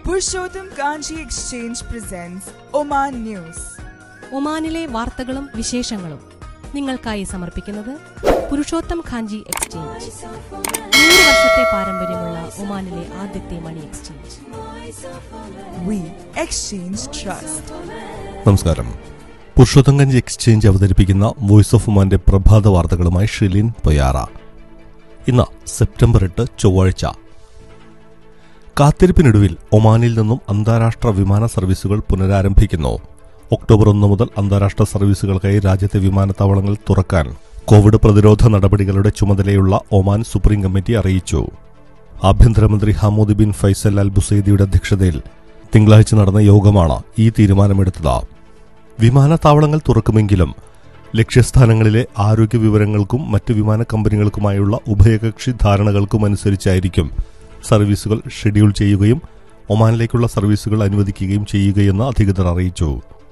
Purushottam Kanchi Exchange presents Oman News. ഒമാനിലെ വാർത്തകളും വിശേഷങ്ങളും നിങ്ങൾക്കായി സമർപ്പിക്കുന്നത് പുരുഷോത്തം ഖാഞ്ചി എക്സ്ചേഞ്ച് നൂറ് വർഷത്തെ പാരമ്പര്യമുള്ള ഒമാനിലെ ആദ്യത്തെ money exchange We exchange trust. നമസ്കാരം പുരുഷോത്തങ്കഞ്ച് എക്സ്ചേഞ്ച് അവതരിപ്പിക്കുന്ന വോയിസ് ഓഫ് ഉമാന്റെ പ്രഭാത വാർത്തകളുമായി ഷിലിൻ പൊയാറ ഇന്ന് സെപ്റ്റംബർ എട്ട് ചൊവ്വാഴ്ച കാത്തിരിപ്പിനൊടുവിൽ ഒമാനിൽ നിന്നും അന്താരാഷ്ട്ര വിമാന സർവീസുകൾ പുനരാരംഭിക്കുന്നു ഒക്ടോബർ ഒന്ന് മുതൽ അന്താരാഷ്ട്ര സർവീസുകൾക്കായി രാജ്യത്തെ വിമാനത്താവളങ്ങൾ തുറക്കാൻ കോവിഡ് പ്രതിരോധ നടപടികളുടെ ചുമതലയുള്ള ഒമാൻ സുപ്രീം കമ്മിറ്റി അറിയിച്ചു ആഭ്യന്തരമന്ത്രി ഹമൂദ് ബിൻ ഫൈസൽ അൽ ബുസൈദിയുടെ അധ്യക്ഷതയിൽ തിങ്കളാഴ്ച നടന്ന യോഗമാണ് ഈ തീരുമാനമെടുത്തത് വിമാനത്താവളങ്ങൾ തുറക്കുമെങ്കിലും ലക്ഷ്യസ്ഥാനങ്ങളിലെ ആരോഗ്യ വിവരങ്ങൾക്കും മറ്റ് വിമാന കമ്പനികൾക്കുമായുള്ള ഉഭയകക്ഷി ധാരണകൾക്കും അനുസരിച്ചായിരിക്കും സർവീസുകൾ ഷെഡ്യൂൾ ചെയ്യുകയും ഒമാനിലേക്കുള്ള സർവീസുകൾ അനുവദിക്കുകയും ചെയ്യുകയെന്ന് അധികൃതർ അറിയിച്ചു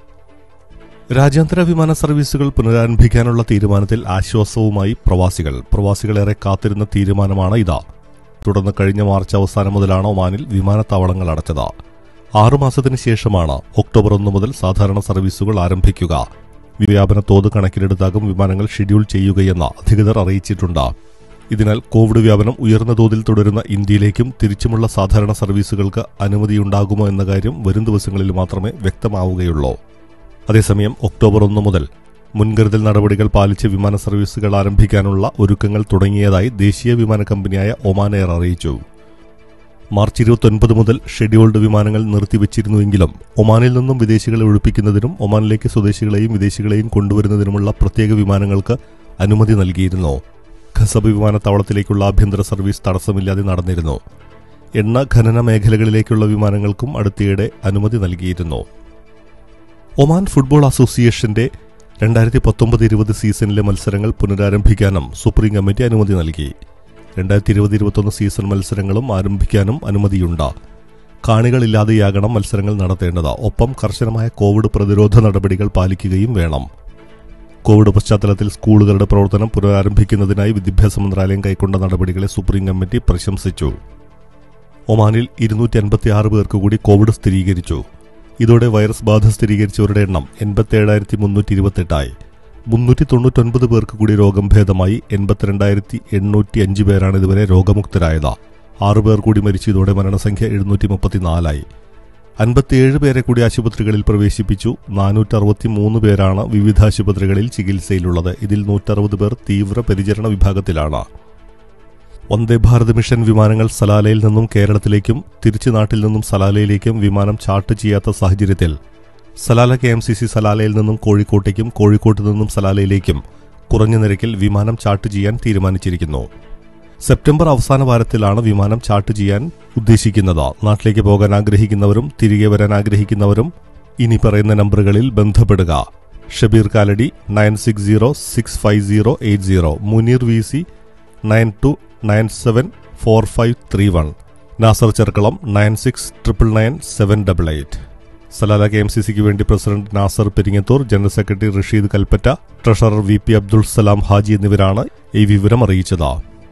രാജ്യാന്തര വിമാന സർവീസുകൾ പുനരാരംഭിക്കാനുള്ള തീരുമാനത്തിൽ ആശ്വാസവുമായി പ്രവാസികൾ പ്രവാസികളേറെ കാത്തിരുന്ന തീരുമാനമാണ് ഇതാ തുടർന്ന് കഴിഞ്ഞ മാർച്ച് അവസാനം മുതലാണ് ഒമാനിൽ വിമാനത്താവളങ്ങൾ അടച്ചത് ആറുമാസത്തിന് ശേഷമാണ് ഒക്ടോബർ ഒന്ന് മുതൽ സാധാരണ സർവീസുകൾ ആരംഭിക്കുക വ്യാപന തോത് കണക്കിലെടുത്താകും വിമാനങ്ങൾ ഷെഡ്യൂൾ ചെയ്യുകയെന്ന് അധികൃതർ അറിയിച്ചിട്ടുണ്ട് ഇതിനാൽ കോവിഡ് വ്യാപനം ഉയർന്ന തോതിൽ തുടരുന്ന ഇന്ത്യയിലേക്കും തിരിച്ചുമുള്ള സാധാരണ സർവീസുകൾക്ക് അനുമതിയുണ്ടാകുമോ എന്ന കാര്യം വരും ദിവസങ്ങളിൽ മാത്രമേ വ്യക്തമാവുകയുള്ളൂ അതേസമയം ഒക്ടോബർ ഒന്ന് മുതൽ മുൻകരുതൽ നടപടികൾ പാലിച്ച് വിമാന സർവീസുകൾ ആരംഭിക്കാനുള്ള ഒരുക്കങ്ങൾ തുടങ്ങിയതായി ദേശീയ വിമാന കമ്പനിയായ ഒമാൻ എയർ അറിയിച്ചു മാർച്ച് ഇരുപത്തൊൻപത് മുതൽ ഷെഡ്യൂൾഡ് വിമാനങ്ങൾ നിർത്തിവച്ചിരുന്നുവെങ്കിലും ഒമാനിൽ നിന്നും വിദേശികളെ ഒഴിപ്പിക്കുന്നതിനും ഒമാനിലേക്ക് സ്വദേശികളെയും വിദേശികളെയും കൊണ്ടുവരുന്നതിനുമുള്ള പ്രത്യേക വിമാനങ്ങൾക്ക് അനുമതി നൽകിയിരുന്നു ഖസബ് വിമാനത്താവളത്തിലേക്കുള്ള ആഭ്യന്തര സർവീസ് തടസ്സമില്ലാതെ നടന്നിരുന്നു എണ്ണ ഖനന മേഖലകളിലേക്കുള്ള വിമാനങ്ങൾക്കും അടുത്തിടെ അനുമതി നൽകിയിരുന്നു ഒമാൻ ഫുട്ബോൾ അസോസിയേഷന്റെ രണ്ടായിരത്തി പത്തൊമ്പത് ഇരുപത് സീസണിലെ മത്സരങ്ങൾ പുനരാരംഭിക്കാനും സുപ്രീം കമ്മിറ്റി അനുമതി നൽകി രണ്ടായിരത്തി ഇരുപത് ഇരുപത്തൊന്ന് സീസൺ മത്സരങ്ങളും ആരംഭിക്കാനും അനുമതിയുണ്ട് കാണികളില്ലാതെയാകണം മത്സരങ്ങൾ നടത്തേണ്ടത് ഒപ്പം കർശനമായ കോവിഡ് പ്രതിരോധ നടപടികൾ പാലിക്കുകയും വേണം കോവിഡ് പശ്ചാത്തലത്തിൽ സ്കൂളുകളുടെ പ്രവർത്തനം പുനരാരംഭിക്കുന്നതിനായി വിദ്യാഭ്യാസ മന്ത്രാലയം കൈക്കൊണ്ട നടപടികളെ സുപ്രീം കമ്മിറ്റി പ്രശംസിച്ചു ഒമാനിൽ ഇരുന്നൂറ്റി അൻപത്തി ആറ് പേർക്ക് കൂടി കോവിഡ് സ്ഥിരീകരിച്ചു ഇതോടെ വൈറസ് ബാധ സ്ഥിരീകരിച്ചവരുടെ എണ്ണം എൺപത്തിയേഴായിരത്തി മുന്നൂറ്റി ഇരുപത്തെട്ടായി മുന്നൂറ്റി തൊണ്ണൂറ്റൊൻപത് പേർക്ക് കൂടി രോഗം ഭേദമായി എൺപത്തിരണ്ടായിരത്തി എണ്ണൂറ്റി അഞ്ച് പേരാണ് ഇതുവരെ രോഗമുക്തരായത് ആറു പേർ കൂടി മരിച്ചു ഇതോടെ മരണസംഖ്യ എഴുന്നൂറ്റി മുപ്പത്തിനാലായി അൻപത്തിയേഴ് പേരെ കൂടി ആശുപത്രികളിൽ പ്രവേശിപ്പിച്ചു നാനൂറ്റി അറുപത്തി മൂന്ന് പേരാണ് വിവിധ ആശുപത്രികളിൽ ചികിത്സയിലുള്ളത് ഇതിൽ നൂറ്ററുപത് പേർ തീവ്ര പരിചരണ വിഭാഗത്തിലാണ് വന്ദേ ഭാരത് മിഷൻ വിമാനങ്ങൾ സലാലയിൽ നിന്നും കേരളത്തിലേക്കും തിരിച്ചു നാട്ടിൽ നിന്നും സലാലയിലേക്കും വിമാനം ചാർട്ട് ചെയ്യാത്ത സാഹചര്യത്തിൽ Salalah K M C C സലാലയിൽ നിന്നും കോഴിക്കോട്ടേക്കും കോഴിക്കോട്ട് നിന്നും സലാലയിലേക്കും കുറഞ്ഞ നിരക്കിൽ വിമാനം ചാർട്ട് ചെയ്യാൻ തീരുമാനിച്ചിരിക്കുന്നു സെപ്റ്റംബർ അവസാന വാരത്തിലാണ് വിമാനം ചാർട്ട് ചെയ്യാൻ ഉദ്ദേശിക്കുന്നത് നാട്ടിലേക്ക് പോകാൻ ആഗ്രഹിക്കുന്നവരും തിരികെ വരാൻ ആഗ്രഹിക്കുന്നവരും ഇനി പറയുന്ന നമ്പറുകളിൽ ബന്ധപ്പെടുക Shabeer Kalady nine six zero six five zero eight zero Muneer V C nine two nine seven four five three one Nasar Cherkalam nine six triple nine seven double eight Salalah K M C സിക്ക് വേണ്ടി president Nasar Peringathur general secretary Rasheed Kalpetta treasurer V P Abdul Salam Haji എന്നിവരാണ് ഈ വിവരം അറിയിച്ചത്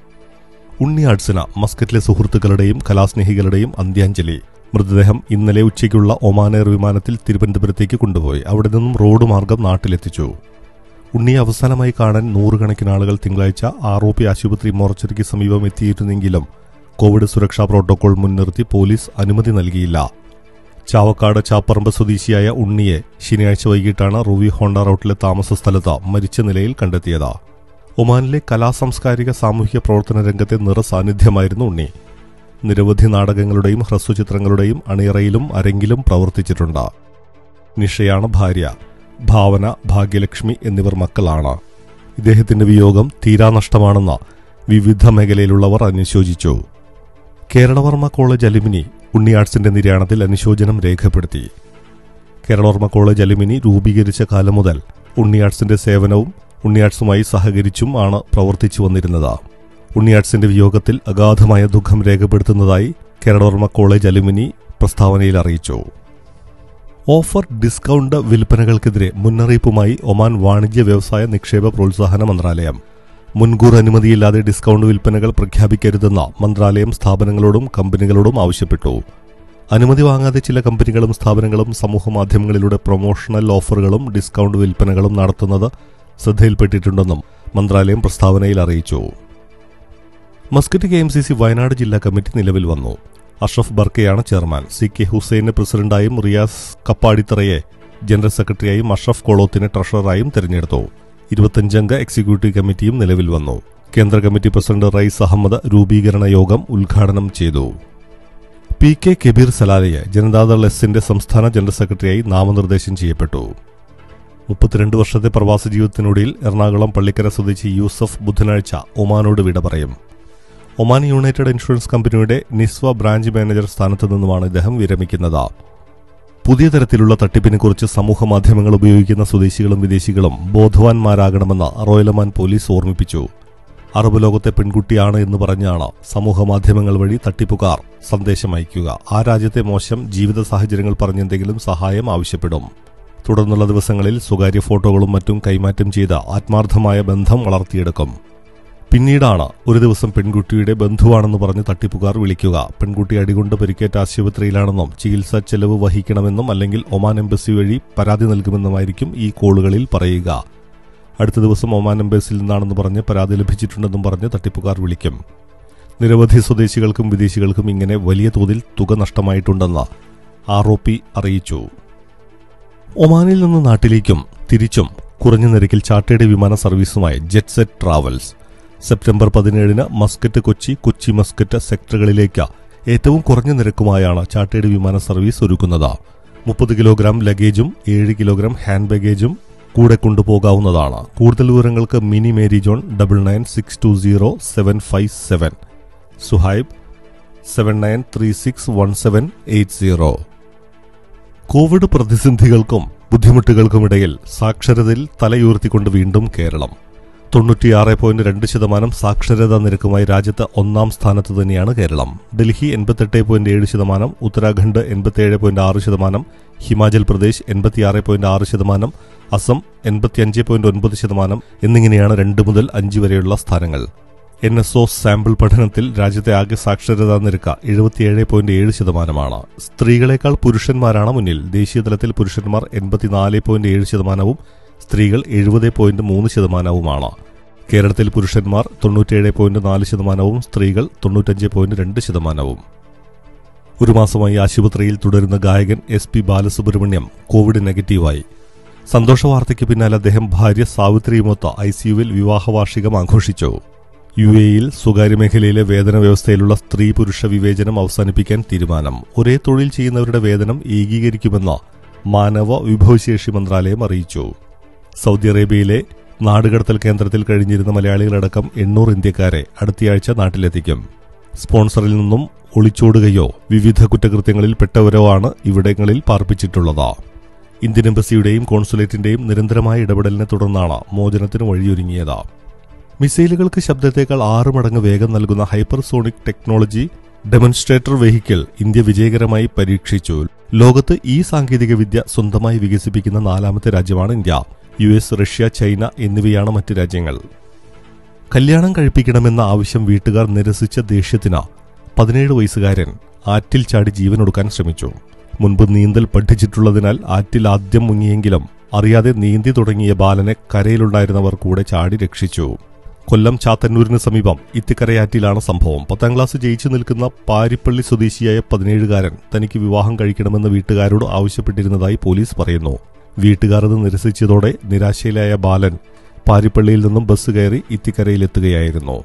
ഉണ്ണി ആർട്സിന് മസ്കറ്റിലെ സുഹൃത്തുക്കളുടെയും കലാസ്നേഹികളുടെയും അന്ത്യാഞ്ജലി മൃതദേഹം ഇന്നലെ ഉച്ചയ്ക്കുള്ള ഒമാൻ എയർ വിമാനത്തിൽ തിരുവനന്തപുരത്തേക്ക് കൊണ്ടുപോയി അവിടെ നിന്നും റോഡ് മാർഗം നാട്ടിലെത്തിച്ചു ഉണ്ണിയെ അവസാനമായി കാണാൻ നൂറുകണക്കിന് ആളുകൾ തിങ്കളാഴ്ച ആർ ഒ പി ആശുപത്രി മോർച്ചറിക്ക് സമീപം എത്തിയിരുന്നെങ്കിലും കോവിഡ് സുരക്ഷാ പ്രോട്ടോകോൾ മുൻനിർത്തി പോലീസ് അനുമതി നൽകിയില്ല ചാവക്കാട് ചാപ്പറമ്പ് സ്വദേശിയായ ഉണ്ണിയെ ശനിയാഴ്ച വൈകിട്ടാണ് റൂവി ഹോണ്ട റോട്ടിലെ താമസ സ്ഥലത്ത് മരിച്ച നിലയിൽ കണ്ടെത്തിയത് ഒമാനിലെ കലാസാംസ്കാരിക സാമൂഹിക പ്രവർത്തന രംഗത്തെ നിറസാന്നിധ്യമായിരുന്നു ഉണ്ണി നിരവധി നാടകങ്ങളുടെയും ഹ്രസ്വചിത്രങ്ങളുടെയും അണിയറയിലും അരങ്ങിലും പ്രവർത്തിച്ചിട്ടുണ്ട് നിഷയാണ് ഭാര്യ ഭാവന ഭാഗ്യലക്ഷ്മി എന്നിവർ മക്കളാണ് ഇദ്ദേഹത്തിന്റെ വിയോഗം തീരാനഷ്ടമാണെന്ന് വിവിധ മേഖലയിലുള്ളവർ അനുശോചിച്ചു കേരളവർമ്മ കോളേജ് അലുമിനി ഉണ്ണി ആർട്സിന്റെ നിര്യാണത്തിൽ അനുശോചനം രേഖപ്പെടുത്തി കേരളവർമ്മ കോളേജ് അലുമിനി രൂപീകരിച്ച കാലം മുതൽ ഉണ്ണി ആർട്സിന്റെ സേവനവും ഉണ്ണി ആർട്സുമായി സഹകരിച്ചും ആണ് പ്രവർത്തിച്ചു വന്നിരുന്നത് ഉണ്ണി ആർട്സിന്റെ വിയോഗത്തിൽ അഗാധമായ ദുഃഖം രേഖപ്പെടുത്തുന്നതായി കേരളവർമ്മ കോളേജ് അലുമിനി പ്രസ്താവനയിൽ അറിയിച്ചു ഓഫർ ഡിസ്കൗണ്ട് വിൽപ്പനകൾക്കെതിരെ മുന്നറിയിപ്പുമായി ഒമാൻ വാണിജ്യ വ്യവസായ നിക്ഷേപ പ്രോത്സാഹന മന്ത്രാലയം മുൻകൂർ അനുമതിയില്ലാതെ ഡിസ്കൗണ്ട് വിൽപ്പനകൾ പ്രഖ്യാപിക്കരുതെന്ന് മന്ത്രാലയം സ്ഥാപനങ്ങളോടും കമ്പനികളോടും ആവശ്യപ്പെട്ടു അനുമതി വാങ്ങാതെ ചില കമ്പനികളും സ്ഥാപനങ്ങളും സമൂഹ മാധ്യമങ്ങളിലൂടെ പ്രൊമോഷണൽ ഓഫറുകളും ഡിസ്കൗണ്ട് വിൽപ്പനകളും നടത്തുന്നത് ശ്രദ്ധയിൽപ്പെട്ടിട്ടുണ്ടെന്നും മന്ത്രാലയം പ്രസ്താവനയിൽ അറിയിച്ചു Muscat K M C C Wayanad ജില്ലാ കമ്മിറ്റി നിലവിൽ വന്നു അഷ്റഫ് ബർക്കയാണ് ചെയർമാൻ സി കെ ഹുസൈനെ പ്രസിഡന്റായും റിയാസ് കപ്പാടിത്തറയെ ജനറൽ സെക്രട്ടറിയായും അഷ്റഫ് കോളോത്തിനെ ട്രഷററായും തെരഞ്ഞെടുത്തു ഇരുപത്തഞ്ചംഗ എക്സിക്യൂട്ടീവ് കമ്മിറ്റിയും നിലവിൽ വന്നു കേന്ദ്ര കമ്മിറ്റി പ്രസിഡന്റ് റൈസ് അഹമ്മദ് രൂപീകരണ യോഗം ഉദ്ഘാടനം ചെയ്തു പി കെ കബീർ സലാലയെ ജനതാദൾ എസിന്റെ സംസ്ഥാന ജനറൽ സെക്രട്ടറിയായി നാമനിർദ്ദേശം ചെയ്യപ്പെട്ടു മുപ്പത്തിരണ്ട് വർഷത്തെ പ്രവാസ ജീവിതത്തിനൊടുവിൽ എറണാകുളം പള്ളിക്കര സ്വദേശി യൂസഫ് ബുധനാഴ്ച ഒമാനോട് വിട പറയും ഒമാൻ യുണൈറ്റഡ് ഇൻഷുറൻസ് കമ്പനിയുടെ നിസ്വ ബ്രാഞ്ച് മാനേജർ സ്ഥാനത്തു നിന്നുമാണ് ഇദ്ദേഹം വിരമിക്കുന്നത് പുതിയ തരത്തിലുള്ള തട്ടിപ്പിനെക്കുറിച്ച് സമൂഹ മാധ്യമങ്ങൾ ഉപയോഗിക്കുന്ന സ്വദേശികളും വിദേശികളും ബോധവാന്മാരാകണമെന്ന് റോയൽ ഒമാൻ പോലീസ് ഓർമ്മിപ്പിച്ചു അറബ് ലോകത്തെ പെൺകുട്ടിയാണ് എന്ന് പറഞ്ഞാണ് സമൂഹ മാധ്യമങ്ങൾ വഴി തട്ടിപ്പുകാർ സന്ദേശം അയക്കുക ആ രാജ്യത്തെ മോശം ജീവിത സാഹചര്യങ്ങൾ പറഞ്ഞെന്തെങ്കിലും സഹായം ആവശ്യപ്പെടും തുടർന്നുള്ള ദിവസങ്ങളിൽ സ്വകാര്യ ഫോട്ടോകളും മറ്റും കൈമാറ്റം ചെയ്ത് ആത്മാർത്ഥമായ ബന്ധം വളർത്തിയെടുക്കും പിന്നീടാണ് ഒരു ദിവസം പെൺകുട്ടിയുടെ ബന്ധുവാണെന്ന് പറഞ്ഞ് തട്ടിപ്പുകാർ വിളിക്കുക പെൺകുട്ടി അടികൊണ്ട് പരിക്കേറ്റ ആശുപത്രിയിലാണെന്നും ചികിത്സാ ചെലവ് വഹിക്കണമെന്നും അല്ലെങ്കിൽ ഒമാൻ എംബസി വഴി പരാതി നൽകുമെന്നുമായിരിക്കും ഈ കോളുകളിൽ പറയുക അടുത്ത ദിവസം ഒമാൻ എംബസിയിൽ നിന്നാണെന്ന് പറഞ്ഞ് പരാതി ലഭിച്ചിട്ടുണ്ടെന്നും പറഞ്ഞ് തട്ടിപ്പുകാർ വിളിക്കും നിരവധി സ്വദേശികൾക്കും വിദേശികൾക്കും ഇങ്ങനെ വലിയ തോതിൽ തുക നഷ്ടമായിട്ടുണ്ടെന്ന് ആർ ഒ പി അറിയിച്ചു ഒമാനിൽ നിന്ന് നാട്ടിലേക്കും തിരിച്ചും കുറഞ്ഞ നിരക്കിൽ ചാർട്ടേഡ് വിമാന സർവീസുമായി ജെറ്റ് സെറ്റ് ട്രാവൽസ് സെപ്റ്റംബർ പതിനേഴിന് മസ്കറ്റ് കൊച്ചി കൊച്ചി മസ്കറ്റ് സെക്ടറുകളിലേക്ക് ഏറ്റവും കുറഞ്ഞ നിരക്കുമായാണ് ചാർട്ടേഡ് വിമാന സർവീസ് ഒരുക്കുന്നത് മുപ്പത് കിലോഗ്രാം ലഗേജും ഏഴ് കിലോഗ്രാം ഹാൻഡ് ബാഗേജും കൂടെ കൊണ്ടുപോകാവുന്നതാണ് കൂടുതൽ വിവരങ്ങൾക്ക് Mini Mary John double nine six two zero seven five seven Suhaib seven nine three six one seven eight zero Covid പ്രതിസന്ധികൾക്കും ബുദ്ധിമുട്ടുകൾക്കുമിടയിൽ സാക്ഷരതയിൽ തലയുയർത്തിക്കൊണ്ട് വീണ്ടും കേരളം തൊണ്ണൂറ്റിയാറ് പോയിന്റ് രണ്ട് ശതമാനം സാക്ഷരതാ നിരക്കുമായി രാജ്യത്ത് ഒന്നാം സ്ഥാനത്ത് തന്നെയാണ് കേരളം ഡൽഹി എൺപത്തെട്ട് പോയിന്റ് ഏഴ് ശതമാനം ഉത്തരാഖണ്ഡ് എൺപത്തിയേഴ് പോയിന്റ് ആറ് ശതമാനം ഹിമാചൽ പ്രദേശ് എൺപത്തിയാറ് പോയിന്റ് ആറ് ശതമാനം അസം എൺപത്തിയഞ്ച് പോയിന്റ് ഒൻപത് ശതമാനം എന്നിങ്ങനെയാണ് രണ്ട് മുതൽ അഞ്ച് വരെയുള്ള സ്ഥാനങ്ങൾ എൻ എസ് ഒ സാമ്പിൾ പഠനത്തിൽ രാജ്യത്തെ ആകെ സാക്ഷരതാ നിരക്ക് എഴുപത്തിയേഴ് പോയിന്റ് ഏഴ് ശതമാനമാണ് സ്ത്രീകളെക്കാൾ പുരുഷന്മാരാണ് മുന്നിൽ ദേശീയതലത്തിൽ പുരുഷന്മാർ എൺപത്തിനാല് പോയിന്റ് ഏഴ് ശതമാനവും സ്ത്രീകൾ എഴുപത് പോയിന്റ് മൂന്ന് ശതമാനവുമാണ് കേരളത്തിൽ പുരുഷന്മാർ തൊണ്ണൂറ്റിയേഴ് പോയിന്റ് നാല് ശതമാനവും സ്ത്രീകൾ തൊണ്ണൂറ്റഞ്ച് പോയിന്റ് രണ്ട് ശതമാനവും ഒരു മാസമായി ആശുപത്രിയിൽ തുടരുന്ന ഗായകൻ എസ് പി ബാലസുബ്രഹ്മണ്യം കോവിഡ് നെഗറ്റീവായി സന്തോഷ വാർത്തയ്ക്ക് പിന്നാലെ അദ്ദേഹം ഭാര്യ സാവിത്രിയുമൊത്ത് ഐ സിയുവിൽ വിവാഹ വാർഷികം ആഘോഷിച്ചു യു എയിൽ സ്വകാര്യ മേഖലയിലെ വേതന വ്യവസ്ഥയിലുള്ള സ്ത്രീ പുരുഷ വിവേചനം അവസാനിപ്പിക്കാൻ തീരുമാനം ഒരേ തൊഴിൽ ചെയ്യുന്നവരുടെ വേതനം ഏകീകരിക്കുമെന്ന് മാനവ വിഭവശേഷി മന്ത്രാലയം അറിയിച്ചു സൗദി അറേബ്യയിലെ നാടുകടത്തൽ കേന്ദ്രത്തിൽ കഴിഞ്ഞിരുന്ന മലയാളികളടക്കം എണ്ണൂറ് ഇന്ത്യക്കാരെ അടുത്തയാഴ്ച നാട്ടിലെത്തിക്കും സ്പോൺസറിൽ നിന്നും ഒളിച്ചോടുകയോ വിവിധ കുറ്റകൃത്യങ്ങളിൽ പെട്ടവരോ ആണ് ഇവിടങ്ങളിൽ പാർപ്പിച്ചിട്ടുള്ളത് ഇന്ത്യൻ എംബസിയുടെയും കോൺസുലേറ്റിന്റെയും നിരന്തരമായ ഇടപെടലിനെ തുടർന്നാണ് മോചനത്തിന് വഴിയൊരുങ്ങിയത് മിസൈലുകൾക്ക് ശബ്ദത്തേക്കാൾ ആറ് മടങ്ങ് വേഗം നൽകുന്ന hypersonic technology demonstrator vehicle India വിജയകരമായി പരീക്ഷിച്ചു ലോകത്ത് ഈ സാങ്കേതികവിദ്യ സ്വന്തമായി വികസിപ്പിക്കുന്ന നാലാമത്തെ രാജ്യമാണ് India U S Russia China എന്നിവയാണ് മറ്റ് രാജ്യങ്ങൾ കല്യാണം കഴിപ്പിക്കണമെന്ന ആവശ്യം വീട്ടുകാർ നിരസിച്ച ദേഷ്യത്തിന് പതിനേഴ് വയസ്സുകാരൻ ആറ്റിൽ ചാടി ജീവനൊടുക്കാൻ ശ്രമിച്ചു മുൻപ് നീന്തൽ പഠിച്ചിട്ടുള്ളതിനാൽ ആറ്റിൽ ആദ്യം മുങ്ങിയെങ്കിലും അറിയാതെ നീന്തി തുടങ്ങിയ ബാലനെ കരയിലുണ്ടായിരുന്നവർ കൂടെ ചാടി രക്ഷിച്ചു കൊല്ലം ചാത്തന്നൂരിന് സമീപം ഇത്തിക്കരയാറ്റിലാണ് സംഭവം പത്താം ക്ലാസ് ജയിച്ചു നിൽക്കുന്ന പാരിപ്പള്ളി സ്വദേശിയായ പതിനേഴുകാരൻ തനിക്ക് വിവാഹം കഴിക്കണമെന്ന് വീട്ടുകാരോട് ആവശ്യപ്പെട്ടിരുന്നതായി പോലീസ് പറയുന്നു വീട്ടുകാർ അത് നിരസിച്ചതോടെ നിരാശയിലായ ബാലൻ പാരിപ്പള്ളിയിൽ നിന്നും ബസ് കയറി ഇത്തിക്കരയിലെത്തുകയായിരുന്നു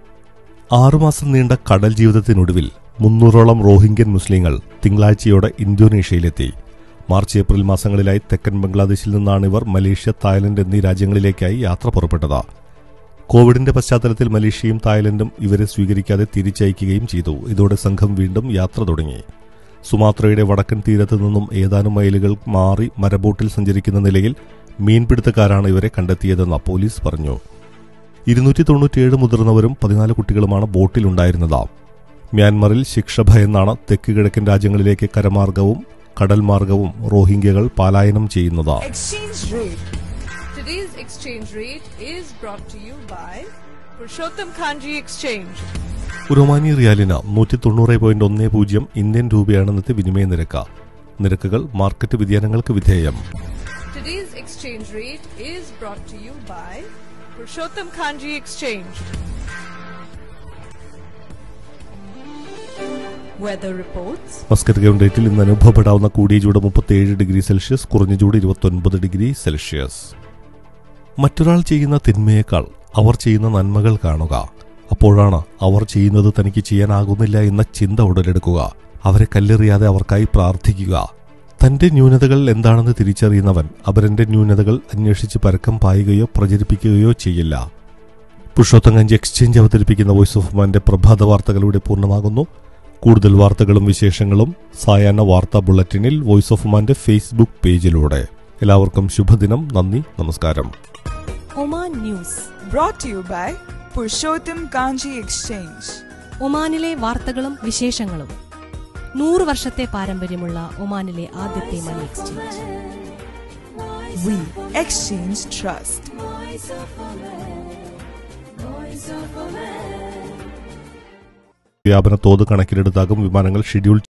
ആറുമാസം നീണ്ട കടൽ ജീവിതത്തിനൊടുവിൽ മുന്നൂറോളം റോഹിംഗ്യൻ മുസ്ലിങ്ങൾ തിങ്കളാഴ്ചയോടെ ഇന്തോനേഷ്യയിലെത്തി മാർച്ച് ഏപ്രിൽ മാസങ്ങളിലായി തെക്കൻ ബംഗ്ലാദേശിൽ നിന്നാണ് ഇവർ മലേഷ്യ തായ്ലൻഡ് എന്നീ രാജ്യങ്ങളിലേക്കായി യാത്ര പുറപ്പെട്ടത് കോവിഡിന്റെ പശ്ചാത്തലത്തിൽ മലേഷ്യയും തായ്ലൻഡും ഇവരെ സ്വീകരിക്കാതെ തിരിച്ചയക്കുകയും ചെയ്തു ഇതോടെ സംഘം വീണ്ടും യാത്ര തുടങ്ങി സുമാത്രയുടെ വടക്കൻ തീരത്ത് നിന്നും ഏതാനും മൈലുകൾ മാറി മരബോട്ടിൽ സഞ്ചരിക്കുന്ന നിലയിൽ മീൻപിടുത്തക്കാരാണ് ഇവരെ കണ്ടെത്തിയതെന്ന് പോലീസ് പറഞ്ഞു ഇരുന്നൂറ്റി തൊണ്ണൂറ്റിയേഴ് മുതിർന്നവരും പതിനാല് കുട്ടികളുമാണ് ബോട്ടിലുണ്ടായിരുന്നത് മ്യാൻമറിൽ ശിക്ഷ ഭയന്നാണ് തെക്ക് കിഴക്കൻ രാജ്യങ്ങളിലേക്ക് കരമാർഗവും കടൽ മാർഗവും റോഹിംഗ്യകൾ പലായനം ചെയ്യുന്നത് Exchange rate. Today's exchange rate is brought to you by Purushottam Kanji Exchange. ഒരു ഒമാനി റിയാലിന് നൂറ്റി തൊണ്ണൂറ് പോയിന്റ് ഒന്ന് പൂജ്യം ഇന്ത്യൻ രൂപയാണ് ഇന്നത്തെ വിനിമയ നിരക്ക് നിരക്കുകൾ മാർക്കറ്റ് വ്യതിയാനങ്ങൾക്ക് വിധേയം Today's exchange rate is brought to you by Purushottam Kanji Exchange. Weather reports. Muscat ഗവൺഡേറ്റിൽ ഇന്ന് അനുഭവപ്പെടാവുന്ന കൂടിയ ചൂട് മുപ്പത്തിയേഴ് ഡിഗ്രി സെൽഷ്യസ് കുറഞ്ഞ ചൂട് ഇരുപത്തൊൻപത് ഡിഗ്രി സെൽഷ്യസ് മറ്റൊരാൾ ചെയ്യുന്ന തിന്മയേക്കാൾ അവർ ചെയ്യുന്ന നന്മകൾ കാണുക അപ്പോഴാണ് അവർ ചെയ്യുന്നത് തനിക്ക് ചെയ്യാനാകുന്നില്ല എന്ന ചിന്ത ഉടലെടുക്കുക അവരെ കല്ലെറിയാതെ അവർക്കായി പ്രാർത്ഥിക്കുക തന്റെ ന്യൂനതകൾ എന്താണെന്ന് തിരിച്ചറിയുന്നവൻ അവരന്റെ ന്യൂനതകൾ അന്വേഷിച്ച് പരക്കം പായുകയോ പ്രചരിപ്പിക്കുകയോ ചെയ്യില്ല പുരുഷോത്തങ്കഞ്ചി എക്സ്ചേഞ്ച് അവതരിപ്പിക്കുന്ന വോയിസ് ഓഫ് മാന്റെ പ്രഭാത വാർത്തകളുടെ പൂർണ്ണമാകുന്നു കൂടുതൽ വാർത്തകളും വിശേഷങ്ങളും സായാഹ്ന വാർത്താ ബുള്ളറ്റിനിൽ വോയിസ് ഓഫ് മാന്റെ ഫേസ്ബുക്ക് പേജിലൂടെ എല്ലാവർക്കും ശുഭദിനം നന്ദി നമസ്കാരം Oman news Brought to you by Purushottam Kanji Exchange. ഒമാനിലെ വാർത്തകളും വിശേഷങ്ങളും നൂറ് വർഷത്തെ പാരമ്പര്യമുള്ള ഒമാനിലെ ആദ്യത്തെ money exchange We exchange trust. വ്യാപന തോത് കണക്കിലെടുത്താകും വിമാനങ്ങൾ ഷെഡ്യൂൾ